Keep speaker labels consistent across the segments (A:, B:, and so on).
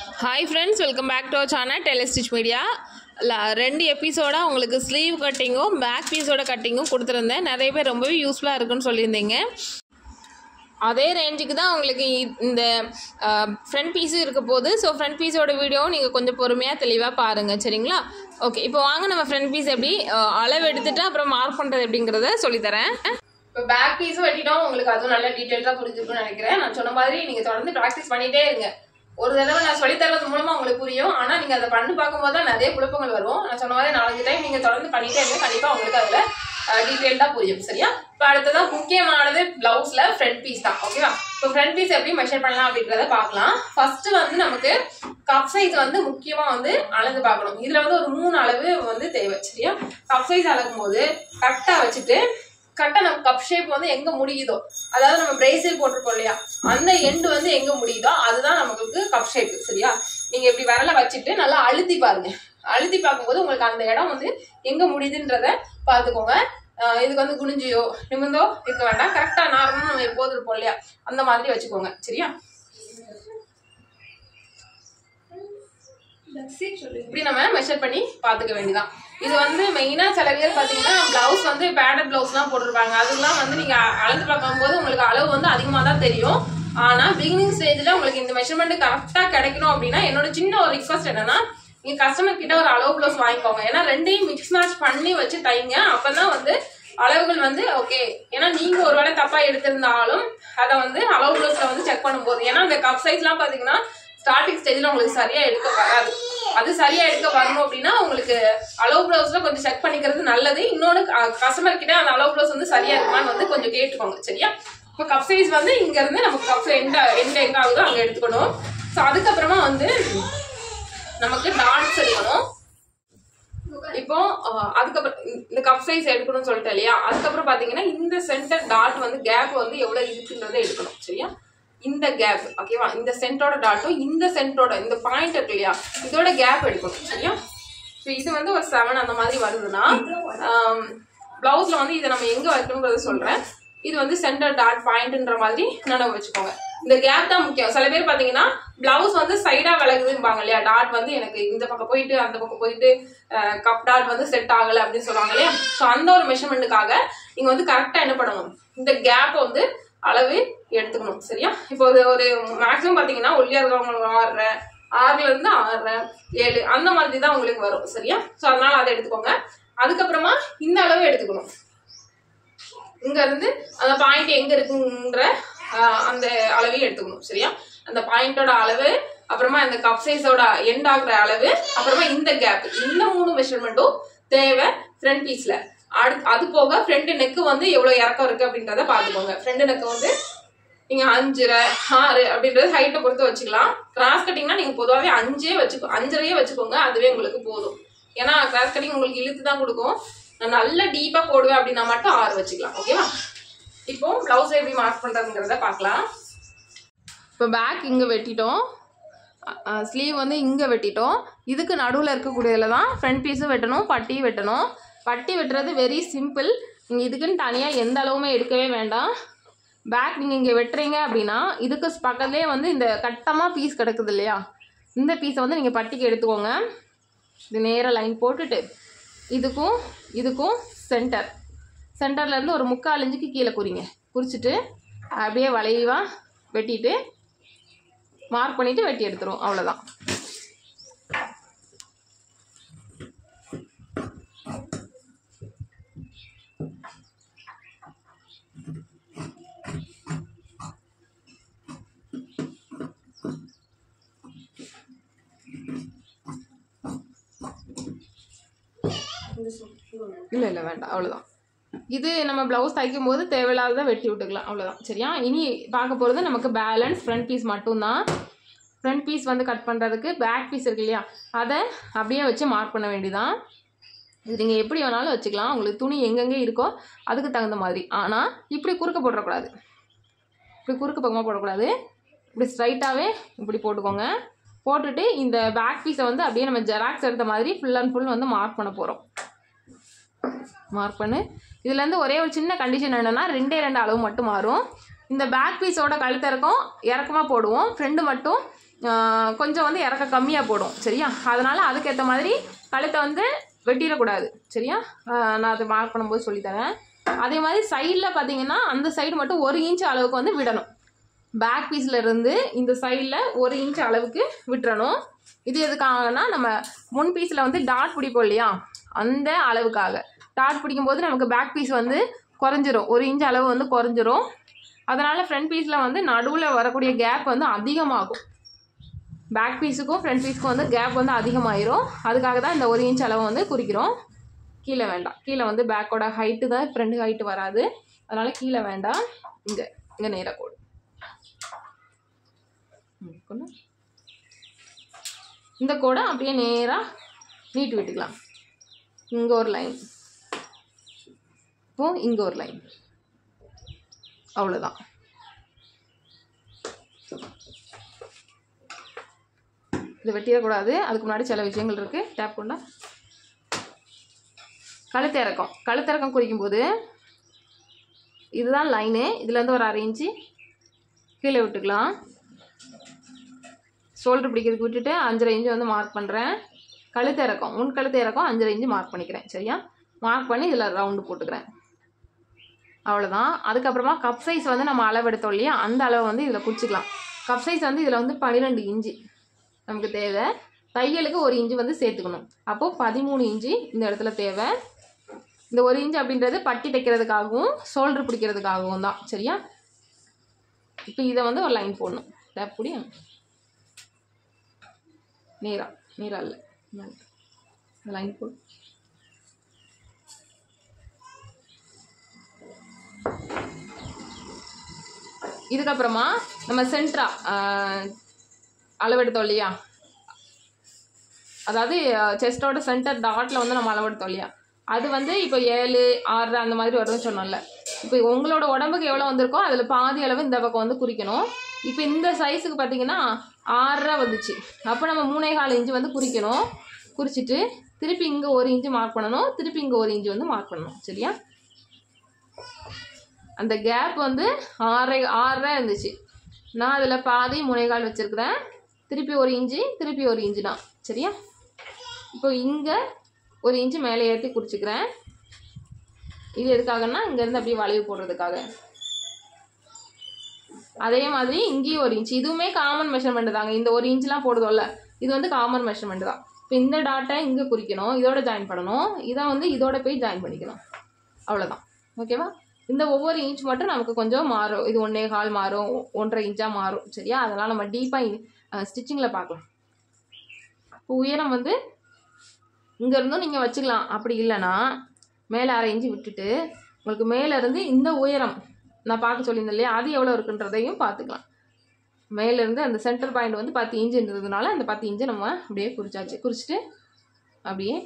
A: Hi friends welcome back to our channel டெலிஸ்டிச் media ரெண்டு எபிசோட உங்களுக்கு ஸ்லீவ் கட்டிங்கும் பேக் பீஸோட கட்டிங்கும் கொடுத்துருந்தேன் நிறைய பேர் ரொம்பவே யூஸ்ஃபுல்லாக இருக்குன்னு சொல்லியிருந்தீங்க அதே ரேஞ்சுக்கு தான் உங்களுக்கு இ- இந்த ஃப்ரண்ட் பீஸும் இருக்க போகுது ஸோ ஃப்ரண்ட் பீஸோட வீடியோவும் நீங்கள் கொஞ்சம் பொறுமையாக தெளிவாக பாருங்கள் சரிங்களா ஓகே இப்போ வாங்க நம்ம ஃப்ரண்ட் பீஸ் எப்படி அஹ், அளவு எடுத்துட்டு அப்புறம் மார்க் பண்ணுறது எப்படிங்கிறத சொல்லித்தரேன் இப்போ பேக் பீஸும் வெட்டிட்டோம் உங்களுக்கு அதுவும் நல்ல டீட்டெயிலாக புரிஞ்சிருக்கும்னு நினைக்கிறேன் நான் சொன்ன மாதிரி நீங்கள் தொடர்ந்து ப்ராக்டிஸ் பண்ணிகிட்டே இருங்க ஒரு தடவை நான் சொல்லி தரது மூலமா உங்களுக்கு புரியும் ஆனா நீங்க அதை பண்ணி பார்க்கும்போது தான் நிறைய குழப்பங்கள் வரும் நான் சொன்ன மாதிரி நாலஞ்சு டைம் நீங்க தொடர்ந்து பண்ணிட்டே இருங்க கண்டிப்பா உங்களுக்கு அதுல டீட்டெயில்டா புரியும் சரியா இப்போ அடுத்ததான் முக்கியமானது பிளவுஸ்ல ஃப்ரண்ட் பீஸ் தான் ஓகேவா இப்போ ஃப்ரண்ட் பீஸ் எப்படி மெஷர் பண்ணலாம் அப்படின்றத பார்க்கலாம் ஃபர்ஸ்ட் வந்து நமக்கு கப் சைஸ் வந்து முக்கியமா வந்து அளந்து பார்க்கணும் இதுல வந்து ஒரு மூணு அளவு வந்து தேவை சரியா கப் சைஸ் அளக்கும் போது கரெக்டா வச்சுட்டு கரெக்டாக நம்ம கப் ஷேப் வந்து எங்க முடியுதோ அதாவது நம்ம பிரேசில் போட்டிருப்போம் இல்லையா அந்த எண்டு வந்து எங்க முடியுதோ அதுதான் நமக்கு கப் ஷேப் சரியா நீங்க இப்படி விரல வச்சுட்டு நல்லா அழுத்தி பாருங்க அழுத்தி பார்க்கும்போது உங்களுக்கு அந்த இடம் வந்து எங்க முடியுதுன்றத பார்த்துக்கோங்க ஆஹ் இதுக்கு வந்து குனிஞ்சியோ நிமிந்தோ இருக்க வேண்டாம் கரெக்டா நார்மலாக நம்ம எப்போதும் இருப்போம் இல்லையா அந்த மாதிரி வச்சுக்கோங்க சரியா இப்படி நம்ம மெஷர் பண்ணி பார்த்துக்க வேண்டியதான் இது வந்து மெயினா சில பேர் பாத்தீங்கன்னா பிளவுஸ் வந்து பேடட் பிளவுஸ்லாம் போட்டிருப்பாங்க அதெல்லாம் வந்து நீங்க அளந்து பார்க்கும்போது உங்களுக்கு அளவு வந்து அதிகமா தான் தெரியும் ஆனா பிகினிங் ஸ்டேஜ்ல உங்களுக்கு இந்த மெஷர்மெண்ட் கரெக்டா கிடைக்கணும் அப்படின்னா என்னோட சின்ன ஒரு ரிக்வஸ்ட் என்னன்னா நீங்க கஸ்டமர் கிட்ட ஒரு அளவு பிளவுஸ் வாங்கிக்கோங்க ஏன்னா ரெண்டையும் மிக்ஸ் மேட்ச் பண்ணி வச்சு தைங்க அப்பதான் வந்து அளவுகள் வந்து ஓகே ஏன்னா நீங்க ஒருவேளை தப்பா எடுத்திருந்தாலும் அதை வந்து அளவு பிளவுஸ்ல வந்து செக் பண்ணும்போது ஏன்னா இந்த கப் சைஸ்லாம் பாத்தீங்கன்னா ஸ்டார்டிங் ஸ்டேஜ்ல உங்களுக்கு சரியா எடுக்க வராது அது சரியா எடுக்க வரணும் அப்படின்னா உங்களுக்கு அளவு பிளவுஸ்ல கொஞ்சம் செக் பண்ணிக்கிறது நல்லது இன்னொன்று கஸ்டமர் கிட்ட அந்த அளவு பிளவுஸ் வந்து சரியா இருக்குமான்னு வந்து கொஞ்சம் கேட்டுக்கோங்க சரியா இப்போ கப் சைஸ் வந்து இங்க இருந்து நமக்கு கப் எந்த எந்த எங்க ஆகுதோ அங்க எடுத்துக்கணும் ஸோ அதுக்கப்புறமா வந்து நமக்கு டாட்ஸ் எடுக்கணும் இப்போ அஹ், அதுக்கப்புறம் இந்த- இந்த கப் சைஸ் எடுக்கணும்னு சொல்லிட்டேன் இல்லையா அதுக்கப்புறம் பாத்தீங்கன்னா இந்த சென்டர் டாட் வந்து கேப் வந்து எவ்வளவு இருக்குன்றதை எடுக்கணும் சரியா இந்த கேப் ஓகேவா இந்த சென்டரோட டாட்டும் இந்த சென்டரோட இந்த பாயிண்ட் இருக்கு இல்லையா இதோட கேப் எடுக்கணும் சரியா இப்போ இது வந்து ஒரு செவன் அந்த மாதிரி வருதுன்னா பிளவுஸ்ல வந்து இதை நம்ம எங்க வைக்கணுங்கிறத சொல்றேன் இது வந்து சென்டர் டாட் பாயிண்ட்ன்ற மாதிரி நினைவு வச்சுக்கோங்க இந்த கேப் தான் முக்கியம் சில பேர் பாத்தீங்கன்னா பிளவுஸ் வந்து சைடா விலகுதும்பாங்க இல்லையா டாட் வந்து எனக்கு இந்த பக்கம் போயிட்டு அந்த பக்கம் போயிட்டு கப் டாட் வந்து செட் ஆகல அப்படின்னு சொல்லுவாங்க இல்லையா ஸோ அந்த ஒரு மெஷர்மெண்ட்டுக்காக நீங்க வந்து கரெக்டா என்ன பண்ணணும் இந்த கேப் வந்து அளவு எடுத்துக்கணும் சரியா இப்போ ஒரு ஒரு மேக்ஸிமம் பாத்தீங்கன்னா ஒல்லியா இருக்கிறவங்க ஆறரை ஆறுல இருந்து ஆறரை ஏழு அந்த மாதிரி தான் உங்களுக்கு வரும் சரியா ஸோ அதனால அதை எடுத்துக்கோங்க அதுக்கப்புறமா இந்த அளவு எடுத்துக்கணும் இங்க இருந்து அந்த பாயிண்ட் எங்க இருக்குங்கிற ஆஹ், அந்த அளவையும் எடுத்துக்கணும் சரியா அந்த பாயிண்டோட அளவு அப்புறமா இந்த கப் சைஸோட எண்ட் ஆகுற அளவு அப்புறமா இந்த கேப் இந்த மூணு மெஷர்மெண்ட்டும் தேவை ஃப்ரண்ட் பீஸ்ல அடுத்து அது போக ஃப்ரண்ட் நெக்கு வந்து எவ்வளவு இறக்கம் இருக்கு அப்படின்றத பாத்துக்கோங்க ஃப்ரண்ட் நெக்கு வந்து நீங்க அஞ்சரை ஆறு அப்படின்றது ஹைட்டை பொறுத்து வச்சுக்கலாம் கிராஸ் கட்டிங்னா நீங்க பொதுவாகவே அஞ்சே வச்சுக்கோ அஞ்சரையே வச்சுக்கோங்க அதுவே உங்களுக்கு போதும் ஏன்னா கிராஸ் கட்டிங் உங்களுக்கு இழுத்து தான் கொடுக்கும் நான் நல்ல டீப்பா போடுவேன் அப்படின்னா மட்டும் ஆறு வச்சுக்கலாம் ஓகேவா இப்போ பிளவுஸ் எப்படி மார்க் பண்றதுங்கிறத பார்க்கலாம் இப்போ பேக் இங்கே வெட்டிட்டோம் ஸ்லீவ் வந்து இங்கே வெட்டிட்டோம் இதுக்கு நடுவில் இருக்கக்கூடியதில் தான் ஃப்ரண்ட் பீஸும் வெட்டணும் பட்டி வெட்டணும் பட்டி வெட்டுறது வெரி சிம்பிள் நீங்கள் இதுக்குன்னு தனியாக எந்த அளவுமே எடுக்கவே வேண்டாம் பேக் நீங்கள் இங்கே வெட்டுறீங்க அப்படின்னா இதுக்கு பக்கத்துலேயே வந்து இந்த கட்டமாக பீஸ் கிடக்குது இல்லையா இந்த பீஸை வந்து நீங்கள் பட்டிக்கு எடுத்துக்கோங்க இது நேராக லைன் போட்டுட்டு இதுக்கும் இதுக்கும் சென்டர் சென்டர்லேருந்து ஒரு முக்கால் இன்ச்சுக்கு கீழே குறிங்க குறிச்சிட்டு அப்படியே வளைவா வெட்டிட்டு மார்க் பண்ணிவிட்டு வெட்டி எடுத்துரும் அவ்வளோதான் இல்லை இல்லை வேண்டாம் அவ்வளோதான் இது நம்ம ப்ளவுஸ் தைக்கும் போது தேவையில்லாததை வெட்டி விட்டுக்கலாம் அவ்வளோதான் சரியா இனி பார்க்க போகிறது நமக்கு பேலன்ஸ் ஃப்ரண்ட் பீஸ் மட்டும்தான் ஃப்ரண்ட் பீஸ் வந்து கட் பண்ணுறதுக்கு பேக் பீஸ் இருக்கு இல்லையா அதை அப்படியே வச்சு மார்க் பண்ண வேண்டியதான் இது நீங்கள் எப்படி வேணாலும் வச்சுக்கலாம் உங்களுக்கு துணி எங்கெங்கே இருக்கோ அதுக்கு தகுந்த மாதிரி ஆனால் இப்படி குறுக்க போட்டுறக்கூடாது இப்படி குறுக்கு பக்கமாக போடக்கூடாது இப்படி ஸ்ட்ரைட்டாகவே இப்படி போட்டுக்கோங்க போட்டுட்டு இந்த பேக் பீஸை வந்து அப்படியே நம்ம ஜெராக்ஸ் எடுத்த மாதிரி ஃபுல் அண்ட் ஃபுல் வந்து மார்க் பண்ண போகிறோம் மார்க் பண்ணு இதுலேருந்து ஒரே ஒரு சின்ன கண்டிஷன் என்னென்னா ரெண்டே ரெண்டு அளவு மட்டும் மாறும் இந்த பேக் பீஸோட கழுத்து இறக்கம் இறக்கமாக போடுவோம் ஃப்ரெண்டு மட்டும் ஆஹ், கொஞ்சம் வந்து இறக்க கம்மியாக போடும் சரியா அதனால அதுக்கேற்ற மாதிரி கழுத்தை வந்து வெட்டிடக்கூடாது சரியா ஆஹ், நான் அதை மார்க் பண்ணும்போது சொல்லித்தரேன் அதே மாதிரி சைடில் பார்த்தீங்கன்னா அந்த சைடு மட்டும் ஒரு இன்ச் அளவுக்கு வந்து விடணும் பேக் பீஸ்ல இருந்து இந்த சைடில் ஒரு இன்ச் அளவுக்கு விட்டுறணும் இது எதுக்காகனா நம்ம முன் பீஸில் வந்து டாட் பிடிப்போம் இல்லையா அந்த அளவுக்காக டாட் பிடிக்கும்போது நமக்கு பேக் பீஸ் வந்து குறைஞ்சிரும் ஒரு இன்ச் அளவு வந்து குறைஞ்சிரும் அதனால ஃப்ரண்ட் பீஸில் வந்து நடுவில் வரக்கூடிய கேப் வந்து அதிகமாகும் பேக் பீஸுக்கும் ஃப்ரண்ட் பீஸுக்கும் வந்து கேப் வந்து அதிகமாயிரும் அதுக்காக தான் இந்த ஒரு இன்ச் அளவை வந்து குறிக்கிறோம் கீழே வேண்டாம் கீழே வந்து பேக்கோட ஹைட்டு தான் ஃப்ரண்ட் ஹைட்டு வராது அதனால கீழே வேண்டாம் இங்கே இங்கே நேராக கோடு ம், கொண்டு. இந்த கோடை அப்படியே நேராக நீட்டு விட்டுக்கலாம் இங்கே ஒரு லைன் இப்போ இங்கே ஒரு லைன் அவ்வளோதான் இது வெட்டிடக்கூடாது அதுக்கு முன்னாடி சில விஷயங்கள் இருக்குது டேப் கொண்டா கழுத்திறக்கம் கழுத்திறக்கம் குறிக்கும்போது இதுதான் லைனு இதுலேருந்து ஒரு அரை இன்ச்சு கீழே விட்டுக்கலாம் ஷோல்டர் பிடிக்கிறதுக்கு விட்டுட்டு அஞ்சரை இன்ச்சு வந்து மார்க் பண்ணுறேன் கழுத்து இறக்கம் முன் கழுத்து இறக்கம் அஞ்சரை இன்ச்சு மார்க் பண்ணிக்கிறேன் சரியா மார்க் பண்ணி இதில் ரவுண்டு போட்டுக்கிறேன் அவ்வளோதான் அதுக்கப்புறமா கப் சைஸ் வந்து நம்ம அளவெடுத்தோம் இல்லையா அந்த அளவை வந்து இதில் குறிச்சிக்கலாம் கப் சைஸ் வந்து இதில் வந்து பன்னிரெண்டு இன்ச்சு நமக்கு தேவை தையலுக்கு ஒரு இன்ச்சு வந்து சேர்த்துக்கணும் அப்போது பதிமூணு இன்ச்சு இந்த இடத்துல தேவை இந்த ஒரு இன்ச்சு அப்படின்றது பட்டி தைக்கிறதுக்காகவும் ஷோல்டர் பிடிக்கிறதுக்காகவும் தான் சரியா இப்போ இதை வந்து ஒரு லைன் போடணும் டேப் புடி நேரா நேரா இல்லை லைன் போடு இதுக்கப்புறமா நம்ம சென்ட்ரா அளவெடுத்தோம் இல்லையா அதாவது செஸ்டோட சென்டர் டாட்ல வந்து நம்ம அளவெடுத்தோம் இல்லையா அது வந்து இப்போ ஏழு ஆறு அந்த மாதிரி வரும்னு சொன்னோம்ல இப்போ உங்களோட உடம்புக்கு எவ்வளோ வந்திருக்கோ அதில் பாதி அளவு இந்த பக்கம் வந்து குறிக்கணும் இப்போ இந்த சைஸுக்கு பார்த்தீங்கன்னா ஆறரை வந்துச்சு அப்போ நம்ம மூணே கால் இன்ச்சு வந்து குறிக்கணும் குறிச்சிட்டு திருப்பி இங்கே ஒரு இன்ச்சு மார்க் பண்ணணும் திருப்பி இங்கே ஒரு இன்ச்சு வந்து மார்க் பண்ணணும் சரியா அந்த கேப் வந்து ஆறரை ஆறரை இருந்துச்சு நான் அதில் பாதி முனைகால் வச்சுருக்கிறேன் திருப்பி ஒரு இன்ச்சு திருப்பி ஒரு இன்ச்சு தான் சரியா இப்போ இங்கே ஒரு இன்ச்சு மேலே ஏற்றி குறிச்சிக்கிறேன் இது எதுக்காகன்னா இங்கேருந்து அப்படியே வளைவு போடுறதுக்காக அதே மாதிரி இங்கேயும் ஒரு இன்ச் இதுவுமே காமன் மெஷர்மெண்ட் தாங்க இந்த ஒரு இன்ச்லாம் போடுதோல்ல இது வந்து காமன் மெஷர்மெண்ட் தான் இப்போ இந்த டாட்டை இங்கே குறிக்கணும் இதோட ஜாயின் பண்ணணும் இதை வந்து இதோட போய் ஜாயின் பண்ணிக்கணும் அவ்வளோதான் ஓகேவா இந்த ஒவ்வொரு இன்ச் மட்டும் நமக்கு கொஞ்சம் மாறும் இது ஒன்றே கால் மாறும் ஒன்றரை இன்ச்சாக மாறும் சரியா அதெல்லாம் நம்ம டீப்பாக ஸ்டிச்சிங்கில் பார்க்கலாம் இப்போ உயரம் வந்து இங்கே இருந்தும் நீங்கள் வச்சுக்கலாம் அப்படி இல்லைன்னா மேலே அரை இன்ச்சு விட்டுட்டு உங்களுக்கு மேலே இருந்து இந்த உயரம் நான் பார்க்க சொல்லியிருந்தேன் இல்லையா அது எவ்வளோ இருக்குன்றதையும் பார்த்துக்கலாம் மேலேருந்து அந்த சென்டர் பாயிண்ட் வந்து பத்து இன்ச்சு இருந்ததுனால அந்த பத்து இன்ச்சு நம்ம அப்படியே குறிச்சாச்சு குறிச்சிட்டு அப்படியே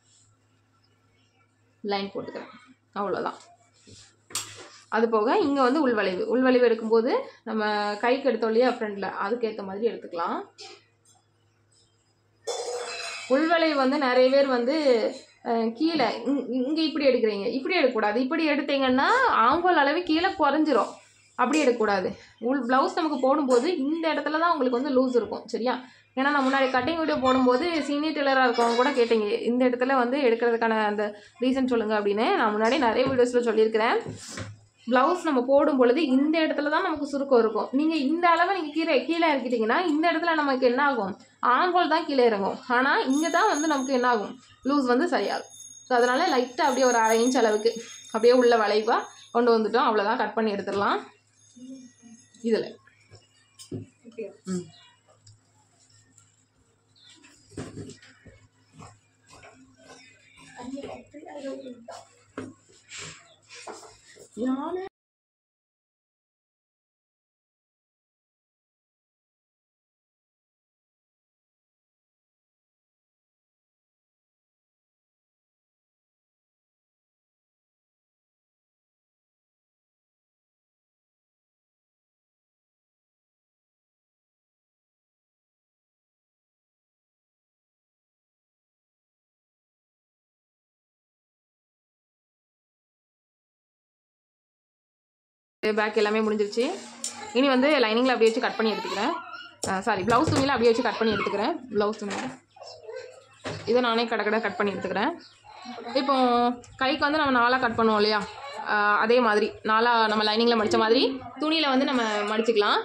A: லைன் போட்டுக்கிறேன் அவ்வளோதான் அது போக இங்கே வந்து உள்வளைவு உள்வளைவு எடுக்கும்போது நம்ம கைக்கு எடுத்தோம் இல்லையா ஃப்ரண்டில் அதுக்கேற்ற மாதிரி எடுத்துக்கலாம் உள்வளைவு வந்து நிறைய பேர் வந்து அஹ், கீழே இங்கே இப்படி எடுக்கிறீங்க இப்படி எடுக்கக்கூடாது இப்படி எடுத்தீங்கன்னா ஆங்கோல் அளவு கீழே குறைஞ்சிரும் அப்படி எடுக்கக்கூடாது உள் ப்ளவுஸ் நமக்கு போடும்போது இந்த இடத்துல தான் உங்களுக்கு வந்து லூஸ் இருக்கும் சரியா ஏன்னா நான் முன்னாடி கட்டிங் வீடியோ போடும்போது சீனியர் டெய்லராக இருக்கவங்க கூட கேட்டீங்க இந்த இடத்துல வந்து எடுக்கிறதுக்கான அந்த ரீசன் சொல்லுங்கள் அப்படின்னு நான் முன்னாடி நிறைய வீடியோஸில் சொல்லியிருக்கிறேன் ப்ளவுஸ் நம்ம போடும் பொழுது இந்த இடத்துல தான் நமக்கு சுருக்கம் இருக்கும் நீங்கள் இந்த அளவை நீங்கள் கீழே கீழே இறக்கிட்டீங்கன்னா இந்த இடத்துல நமக்கு என்ன ஆகும் ஆங்கோல் தான் கீழே இறங்கும் ஆனால் இங்கே தான் வந்து நமக்கு என்ன ஆகும் லூஸ் வந்து சரியாகும் ஸோ அதனால் லைட்டாக அப்படியே ஒரு அரை இன்ச் அளவுக்கு அப்படியே உள்ள வளைவாக கொண்டு வந்துட்டோம் அவ்வளோதான் கட் பண்ணி எடுத்துடலாம் இதில் ம் யானை பேக் எல்லாமே முடிஞ்சிருச்சு இனி வந்து லைனிங்கில் அப்படியே வச்சு கட் பண்ணி எடுத்துக்கிறேன் சாரி ப்ளவுஸ் துணியில் அப்படியே வச்சு கட் பண்ணி எடுத்துக்கிறேன் ப்ளவுஸ் துணியில் இதை நானே கடை கடை கட் பண்ணி எடுத்துக்கிறேன் இப்போ கைக்கு வந்து நம்ம நாலாக கட் பண்ணுவோம் இல்லையா ஆஹ் அதே மாதிரி நாலாக நம்ம லைனிங்கில் மடித்த மாதிரி துணியில் வந்து நம்ம மடிச்சுக்கலாம்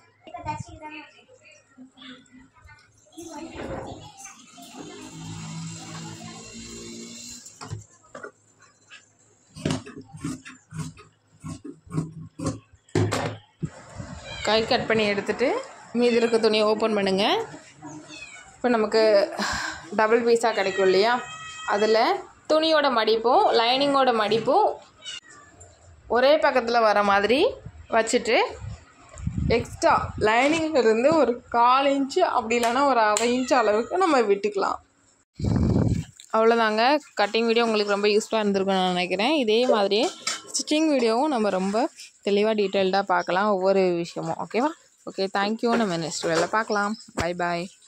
A: கை கட் பண்ணி எடுத்துட்டு மீதி இருக்க துணியை ஓப்பன் பண்ணுங்கள் இப்போ நமக்கு டபுள் பீஸாக கிடைக்கும் இல்லையா அதில் துணியோட மடிப்பும் லைனிங்கோட மடிப்பும் ஒரே பக்கத்தில் வர மாதிரி வச்சுட்டு எக்ஸ்ட்ரா லைனிங்லேருந்து ஒரு கால் இன்ச்சு அப்படி இல்லைன்னா ஒரு அரை இன்ச் அளவுக்கு நம்ம விட்டுக்கலாம் அவ்வளோதாங்க கட்டிங் வீடியோ உங்களுக்கு ரொம்ப யூஸ்ஃபுல்லாக இருந்திருக்கும்னு நான் நினைக்கிறேன் இதே மாதிரியே ஸ்டிச்சிங் வீடியோவும் நம்ம ரொம்ப தெளிவாக டீட்டெயில்டாக பார்க்கலாம் ஒவ்வொரு விஷயமும் ஓகேவா ஓகே தேங்க்யூ நம்ம நெக்ஸ்ட் வேலை பார்க்கலாம் பை பாய்